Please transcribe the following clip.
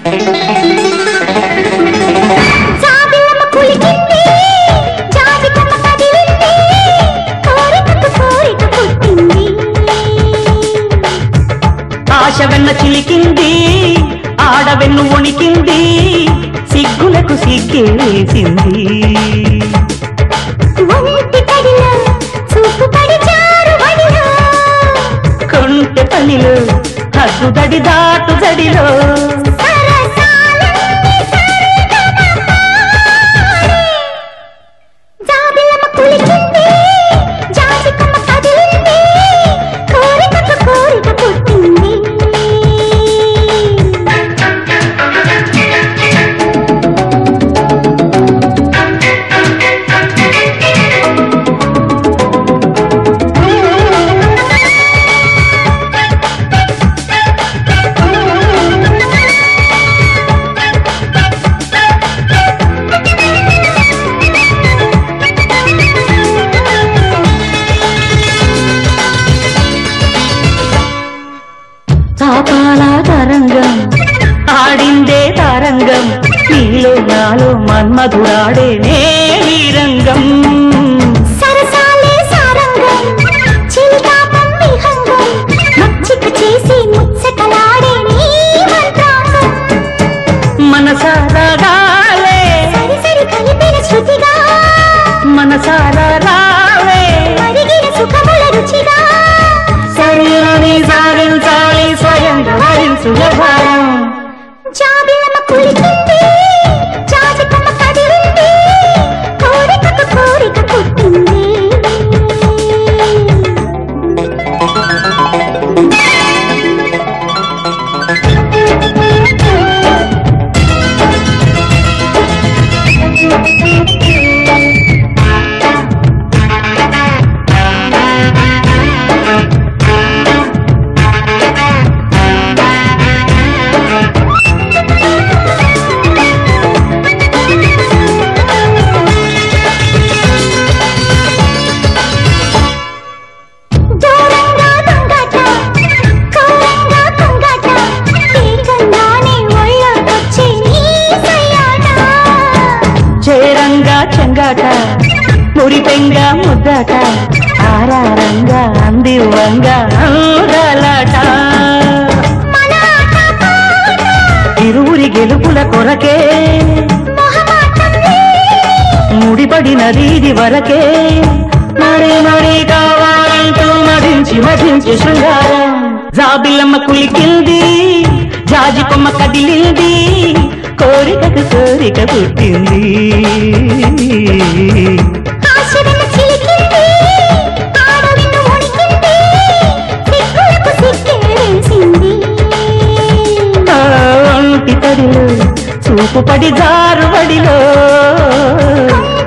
జాబిలమ్మ కులికింది జాబితమ్మ కదిలింది కోరికకు కోరిక పుట్టింది ఆశ వెన్న చిలికింది ఆడవెన్ను వణికింది సిగ్గులకు సిగ్గేసింది ఒంటి పడిలో చూపు పడి జారు పడిలో కొంటె పనిలో హద్దు దడి దాటు దడిలో సరసాలన్నీ సరిగమపాడే. జాబిలమ్మ కులికింది జాజికమ్మ కదిలింది కోరికకు కోరిక పుట్టింది తాపాల తరంగం ఆడిందే తరంగం నీలో నాలో మన్మధురాడే రంగం సరసాలే సారంగం చిలికాపం విహంగం మచ్చిక చేసి ముచ్చటలాడే నీ మంత్రాంగం మనసారాగాలే సరి సరి కలిపిన శృతిగా మనసారా రావే మరిగిన సుఖముల రుచిగా శరీరాన్ని సాగించాలి స్వయంగా భరించు వ్యవహారం జాబిలమ్మ కులికింది జాజికమ్మ కదిలింది కోరికకు కోరిక పుట్టింది దూరంగా దొంగట కోరంగా కొంగట తీగంగానే ఒళ్ళొకొచ్చే నీ సయ్యాట చేరంగా చెంగాట మురిపెంగా ముద్దట ఆరారంగా అందివంగా అందలట మన ఆట పాట ఇరువురి గెలుపుల కొరకే మొహమాటం లేని ముడిపడినది ఇది వరకే మరి మరి కావాలంటూ మదించి మదించి శృంగారం జాబిల్లమ్మ కులికింది జాజి కొమ్మ కదిలింది కోరికకు కోరిక పుట్టింది ఆశవెన్న చిలికింది ఆడవిన్ను వణికింది సిగ్గులకు సిగ్గేసింది ఆ ఒంటి తడిలో చూపు పడి జారుబడిలో కొమ్మ